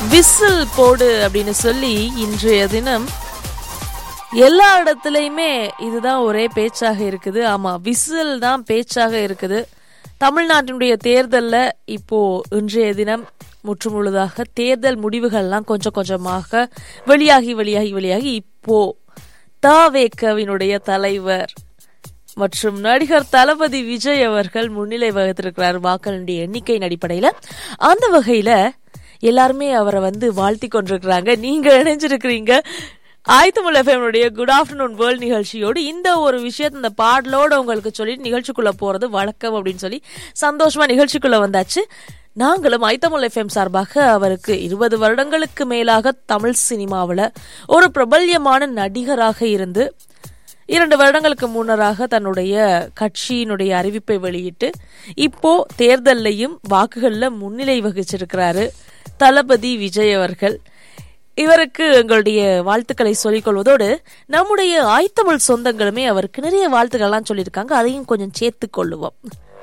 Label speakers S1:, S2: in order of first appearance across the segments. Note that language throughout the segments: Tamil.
S1: விசில் போடு அப்படின்னு சொல்லி இன்றைய தினம் எல்லா இடத்துலையுமே இதுதான் ஒரே பேச்சாக இருக்குது ஆமா விசில் தான் பேச்சாக இருக்குது தமிழ்நாட்டினுடைய தேர்தல்ல இப்போ இன்றைய தினம் முற்றுமுழுதாக தேர்தல் முடிவுகள்லாம் கொஞ்சம் கொஞ்சமாக வெளியாகி வெளியாகி வெளியாகி இப்போ தாவேக்கவினுடைய தலைவர் மற்றும் நடிகர் தளபதி விஜய் அவர்கள் முன்னிலை வகித்திருக்கிறார் வாக்களினுடைய எண்ணிக்கையின் அடிப்படையில அந்த வகையில எல்லாருமே அவரை வந்து வாழ்த்தி கொண்டிருக்கிறாங்க நீங்க இணைஞ்சிருக்கிறீங்க ஆயத்தமிழ் எஃப்எம்னுடைய குட் ஆஃப்டர்நூன் வேர்ல்ட் நிகழ்ச்சியோடு இந்த ஒரு விஷயத்த இந்த பாடலோட உங்களுக்கு சொல்லி நிகழ்ச்சிக்குள்ள போறது வழக்கம் அப்படின்னு சொல்லி சந்தோஷமா நிகழ்ச்சிக்குள்ள வந்தாச்சு நாங்களும் ஐத்தமிழ் எஃப்எம் சார்பாக அவருக்கு இருபது வருடங்களுக்கு மேலாக தமிழ் சினிமாவில் ஒரு பிரபல்யமான நடிகராக இருந்து இரண்டு வருடங்களுக்கு முன்னராக தன்னுடைய கட்சியினுடைய அறிவிப்பை வெளியிட்டு இப்போ தேர்தல்லையும் வாக்குகள்ல முன்னிலை வகிச்சிருக்கிறாரு தளபதி விஜய் அவர்கள் இவருக்கு எங்களுடைய வாழ்த்துக்களை சொல்லிக் கொள்வதோடு நம்முடைய ஆய்த்தமிழ் சொந்தங்களுமே அவருக்கு நிறைய வாழ்த்துக்கள்லாம் சொல்லியிருக்காங்க அதையும் கொஞ்சம் சேர்த்து கொள்ளுவோம்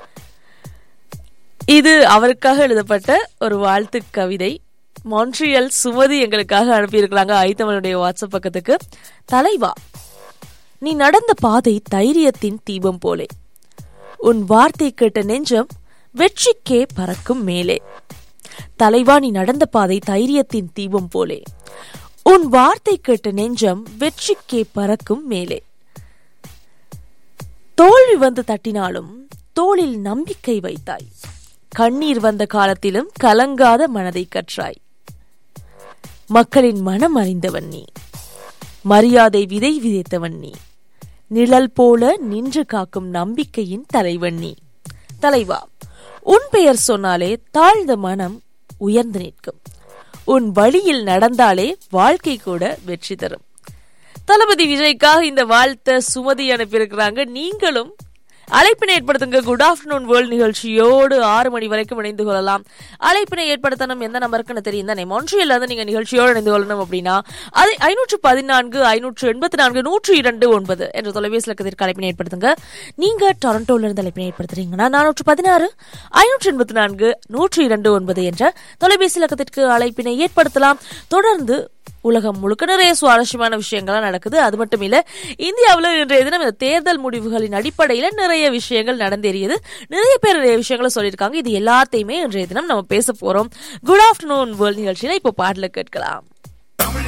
S1: இது அவருக்காக எழுதப்பட்ட ஒரு வாழ்த்து கவிதை மான்ட்ரியல் சுமதி எங்களுக்காக அனுப்பியிருக்கிறாங்க ஐத்தமிழுடைய வாட்ஸ்அப் பக்கத்துக்கு தலைவா நீ நடந்த பாதை தைரியத்தின் தீபம் போலே உன் வார்த்தை கேட்ட நெஞ்சம் வெற்றிக்கே பறக்கும் மேலே தலைவா நீ நடந்த பாதை தைரியத்தின் தீபம் போலே உன் வார்த்தை கேட்ட நெஞ்சம் வெற்றிக்கே பறக்கும் மேலே தோல்வி வந்து தட்டினாலும் தோளில் நம்பிக்கை வைத்தாய் கண்ணீர் வந்த காலத்திலும் கலங்காத மனதை கற்றாய் மக்களின் மனம் அறிந்தவன் நீ மரியாதை விதை விதைத்தவன் நீ நிழல் போல நின்று காக்கும் நம்பிக்கையின் தலைவன் நீ தலைவா உன் பெயர் சொன்னாலே தாழ்ந்த மனம் உயர்ந்து நிற்கும் உன் வழியில் நடந்தாலே வாழ்க்கை கூட வெற்றி தரும் தளபதி விஜய்க்காக இந்த வாழ்த்த சுமதி அனுப்பியிருக்கிறாங்க நீங்களும் அழைப்பினை ஏற்படுத்துங்க குட் ஆஃப்டர்நூன் வேர்ல்ட் நிகழ்ச்சியோடு ஆறு மணி வரைக்கும் இணைந்து கொள்ளலாம் அழைப்பினை ஏற்படுத்தணும் எந்த நம்பருக்குன்னு தெரியும் தானே மொன்ட்ரியல்ல இருந்து நீங்க நிகழ்ச்சியோடு இணைந்து கொள்ளணும் அப்படின்னா அது ஐநூற்று பதினான்கு ஐநூற்று எண்பத்தி நான்கு நூற்றி இரண்டு ஒன்பது என்ற தொலைபேசி இலக்கத்திற்கு அழைப்பினை ஏற்படுத்துங்க நீங்க டொரண்டோல இருந்து அழைப்பினை ஏற்படுத்துறீங்கன்னா நானூற்று பதினாறு ஐநூற்று எண்பத்தி நான்கு நூற்றி இரண்டு ஒன்பது என்ற தொலைபேசி இலக்கத்திற்கு அழைப்பினை ஏற்படுத்தலாம் தொடர்ந்து உலகம் முழுக்க நிறைய சுவாரஸ்யமான விஷயங்கள்லாம் நடக்குது அது மட்டும் இல்ல இந்தியாவில் இன்றைய தினம் இந்த தேர்தல் முடிவுகளின் அடிப்படையில் நிறைய விஷயங்கள் நடந்தேறியது நிறைய பேர் நிறைய விஷயங்களை சொல்லியிருக்காங்க இது எல்லாத்தையுமே இன்றைய தினம் நம்ம பேச போறோம் குட் ஆஃப்டர்நூன் வேர்ல்ட் நிகழ்ச்சியில இப்போ பாடல கேட்கலாம்